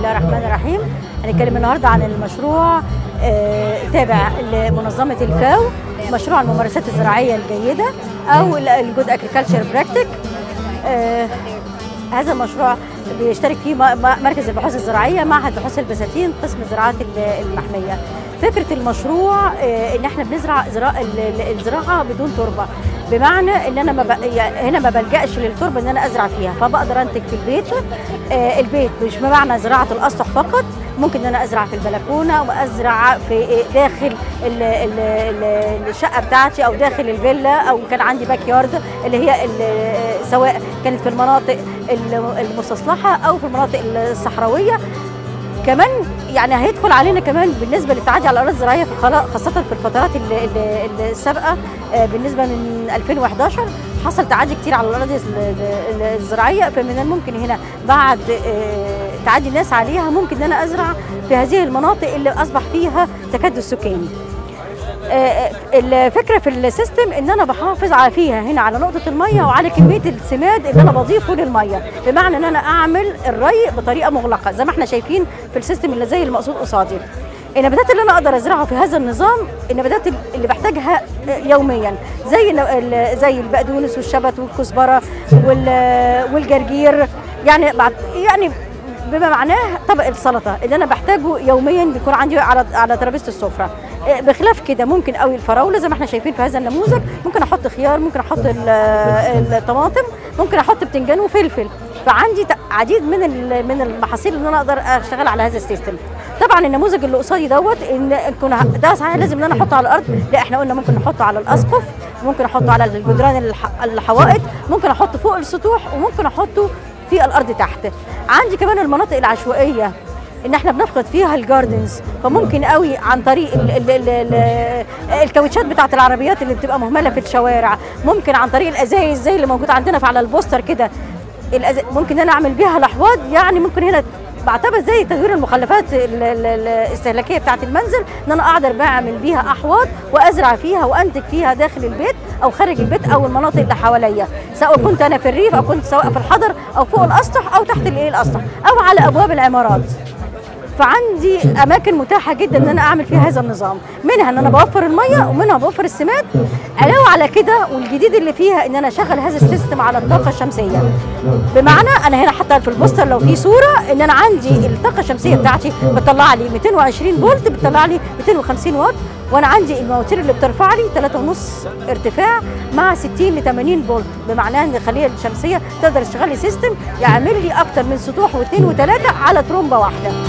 الله الرحمن الرحيم هنتكلم النهارده عن المشروع آه، تابع لمنظمه الفاو مشروع الممارسات الزراعيه الجيده او الجود اجريكلتشر براكتيك هذا المشروع بيشترك فيه م- م- مركز البحوث الزراعيه معهد بحوث البساتين قسم الزراعات ال- المحميه فكره المشروع آه، ان احنا بنزرع زراعة الزراعه بدون تربه بمعنى ان انا ما ب... يعني هنا ما بلجاش للتربه ان انا ازرع فيها فبقدر انتج في البيت آه، البيت مش بمعنى زراعه الاسطح فقط ممكن ان انا ازرع في البلكونه وازرع في آه، داخل ال- ال- ال- الشقه بتاعتي او داخل الفيلا او كان عندي باك يارد اللي هي ال- سواء كانت في المناطق الم- المستصلحه او في المناطق الصحراويه كمان يعني هيدخل علينا كمان بالنسبه للتعدي على الاراضي الزراعيه في خلا- خاصه في الفترات ال- ال- السابقه آه، بالنسبه من 2011 حصل تعدي كتير على الاراضي ال- ال- الزراعيه فمن الممكن هنا بعد آه، تعدي الناس عليها ممكن ان انا ازرع في هذه المناطق اللي اصبح فيها تكدس سكاني آه، الفكره في السيستم ان انا بحافظ على فيها هنا على نقطه الميه وعلى كميه السماد اللي انا بضيفه للميه بمعنى ان انا اعمل الري بطريقه مغلقه زي ما احنا شايفين في السيستم اللي زي المقصود قصادي النباتات اللي انا اقدر ازرعها في هذا النظام النباتات اللي بحتاجها يوميا زي ال- ال- زي البقدونس والشبت والكزبره وال- والجرجير يعني بعد يعني بما معناه طبق السلطه اللي انا بحتاجه يوميا بيكون عندي على على ترابيزه السفره إيه، بخلاف كده ممكن قوي الفراوله زي ما احنا شايفين في هذا النموذج ممكن احط خيار ممكن احط ال- الطماطم ممكن احط بتنجان وفلفل فعندي ت- عديد من ال- من المحاصيل اللي انا اقدر اشتغل على هذا السيستم طبعا النموذج اللي قصادي دوت ان كنا ده صحيح لازم ان انا احطه على الارض لا احنا قلنا ممكن نحطه على الاسقف ممكن احطه على الجدران الح- الحوائط ممكن احطه فوق السطوح وممكن احطه في الارض تحت عندي كمان المناطق العشوائيه ان احنا بنفقد فيها الجاردنز فممكن قوي عن طريق ال ال ال ال الكاوتشات بتاعت العربيات اللي بتبقى مهمله في الشوارع ممكن عن طريق الازايز زي اللي موجود عندنا في على البوستر كده الأز- ممكن انا اعمل بيها الاحواض يعني ممكن هنا بعتبر زي تدوير المخلفات ال- ال- الاستهلاكيه بتاعت المنزل ان انا اقدر بعمل بيها احواض وازرع فيها وانتج فيها داخل البيت او خارج البيت او المناطق اللي حواليا سواء كنت انا في الريف او كنت سواء في الحضر او فوق الاسطح او تحت الايه الاسطح او على ابواب العمارات فعندي اماكن متاحه جدا ان انا اعمل فيها هذا النظام منها ان انا بوفر الميه ومنها بوفر السماد علاوه على كده والجديد اللي فيها ان انا اشغل هذا السيستم على الطاقه الشمسيه بمعنى انا هنا حتى في البوستر لو في صوره ان انا عندي الطاقه الشمسيه بتاعتي بتطلع لي 220 فولت بتطلع لي 250 واط وانا عندي المواتير اللي بترفع لي 3.5 ارتفاع مع 60 ل 80 فولت بمعنى ان الخليه الشمسيه تقدر تشغل لي سيستم يعمل لي اكتر من سطوح واثنين وثلاثه على ترومبه واحده